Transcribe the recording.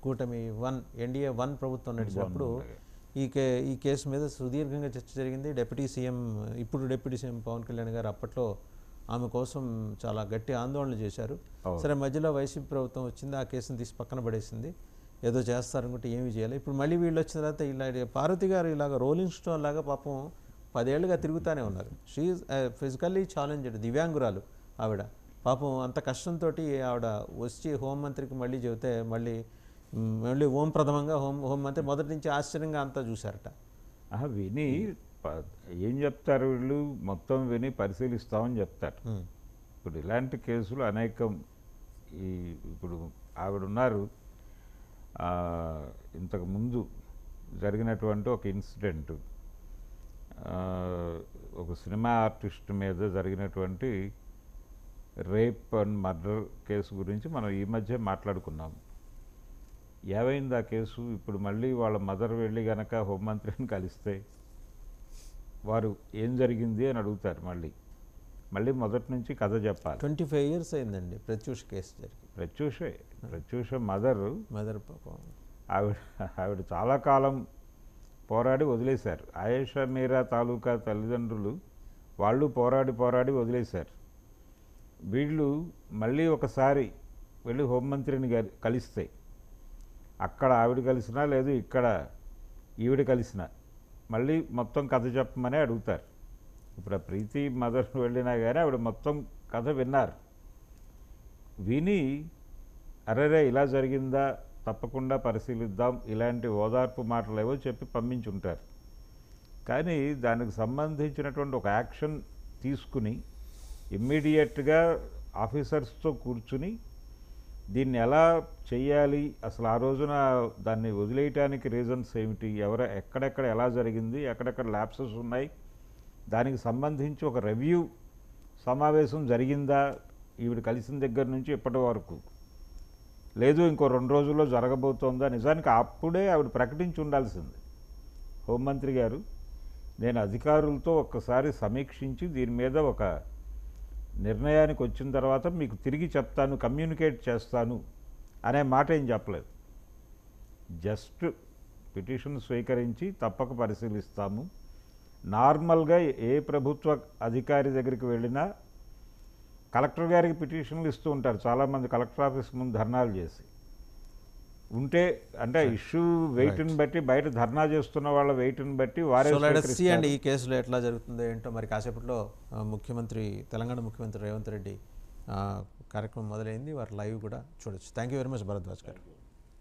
కూటమి one NDA one ప్రభుత్వం నడిచినప్పుడు ఈ కే ఈ కేసు మీద సుదీర్ఘంగా చర్చ జరిగింది డిప్యూటీ సీఎం ఇప్పుడు డిప్యూటీ సీఎం పవన్ కళ్యాణ్ గారు అప్పట్లో ఆమె కోసం చాలా గట్టి ఆందోళనలు చేశారు అవును. సరే మధ్యలో వైసీపీ ప్రభుత్వం వచ్చింది ఆ కేసును తీసి పక్కన పడేసింది ఏదో చేస్తారనుకుంటే ఏమి చేయాలి ఇప్పుడు మళ్ళీ వీళ్ళు వచ్చిన తర్వాత ఇలా పార్వతి గారు ఇలాగ రోలింగ్ స్టోన్ లాగా పాపం పదేళ్లుగా తిరుగుతూనే ఉన్నారు షీ ఫిజికల్లీ ఛాలెంజ్డ్ దివ్యాంగురాలు ఆవిడ పాపం అంత కష్టంతో ఆవిడ వచ్చి హోంమంత్రికి మళ్ళీ చెబితే మళ్ళీ మ్, మళ్ళీ ఓం ప్రథమంగా హోం హోంమంత్రి మొదటి నుంచి ఆశ్చర్యంగా అంతా చూశారట ఆహా, విని ప- ఏం చెప్తారు వీళ్ళు మొత్తం విని పరిశీలిస్తామని చెప్తారు మ్, ఇప్పుడు ఇలాంటి కేసులు అనేకం ఈ ఇప్పుడు ఆవిడ ఉన్నారు ఆ, ఇంతకు ముందు జరిగినటువంటి ఒక ఇన్సిడెంట్ ఒక సినిమా ఆర్టిస్ట్ మీద జరిగినటువంటి రేప్ అండ్ మర్డర్ కేసు గురించి మనం ఈ మధ్య మాట్లాడుకున్నాం ఏమైంది ఆ కేసు ఇప్పుడు మళ్ళీ వాళ్ళ మదర్ వెళ్ళి గనక హోంమంత్రిని కలిస్తే వారు ఏం జరిగింది అని అడుగుతారు మళ్ళీ మళ్ళీ మొదటి నుంచి కథ చెప్పాలి ట్వంటీ ఫైవ్ ఇయర్స్ అయిందండి ప్రత్యూష కేసు జరిగి ప్రత్యూషే ప్రత్యూష మదర్ మదర్ పాపం ఆవిడ ఆవిడ చాలా కాలం పోరాడి వదిలేశారు ఆయేషా మీరా తాలూకా తల్లిదండ్రులు వాళ్ళు పోరాడి పోరాడి వదిలేశారు వీళ్ళు మళ్ళీ ఒకసారి వెళ్ళి హోంమంత్రిని గలి- కలిస్తే అక్కడ ఆవిడ కలిసినా లేదు ఇక్కడ ఈవిడ కలిసినా మళ్ళీ మొత్తం కథ చెప్పమని అడుగుతారు ఇప్పుడు ఆ ప్రీతి మదర్ వెళ్ళినా కానీ ఆవిడ మొత్తం కథ విన్నారు విని అరెరే ఇలా జరిగిందా తప్పకుండా పరిశీలిద్దాం ఇలాంటి ఓదార్పు మాటలు ఏవో చెప్పి పంపించుంటారు కానీ దానికి సంబంధించినటువంటి ఒక యాక్షన్ తీసుకుని ఇమ్మీడియట్గా ఆఫీసర్స్తో కూర్చుని దీన్ని ఎలా చేయాలి అసలు ఆ రోజున దాన్ని వదిలేయటానికి రీజన్స్ ఏమిటి ఎవర ఎక్కడెక్కడ ఎలా జరిగింది ఎక్కడెక్కడ ల్యాప్సెస్ ఉన్నాయి దానికి సంబంధించి ఒక రివ్యూ సమావేశం జరిగిందా ఈవిడ కలిసిన దగ్గర నుంచి ఇప్పటి వరకు లేదు ఇంకో రెండు రోజుల్లో జరగబోతోందా నిజానికి అప్పుడే ఆవిడ ప్రకటించి ఉండాల్సింది హోంమంత్రి గారు నేను అధికారులతో ఒక్కసారి సమీక్షించి దీని మీద ఒక నిర్ణయానికి వచ్చిన తర్వాత మీకు తిరిగి చెప్తాను కమ్యూనికేట్ చేస్తాను అనే మాట ఏం చెప్పలేదు జస్ట్ పిటిషన్ స్వీకరించి తప్పక పరిశీలిస్తాము నార్మల్గా ఏ ప్రభుత్వ అధికారి దగ్గరికి వెళ్ళినా కలెక్టర్ గారికి పిటిషన్లు ఇస్తూ ఉంటారు చాలామంది కలెక్టర్ ఆఫీస్ ముందు ధర్నాలు చేసి ఉంటే అంటే ఇష్యూ వెయిట్ని బట్టి బయట ధర్నా చేస్తున్న వాళ్ళ వెయిట్ని బట్టి వారే సో లెట్ సి స్వీకరిస్తారు. అండ్ ఈ కేసులో ఎట్లా జరుగుతుందో ఏంటో మరి కాసేపట్లో ఆ, ముఖ్యమంత్రి తెలంగాణ ముఖ్యమంత్రి రేవంత్ రెడ్డి ఆ, కార్యక్రమం మొదలైంది వారు లైవ్ కూడా చూడొచ్చు thank you very much Bharadwaj గారు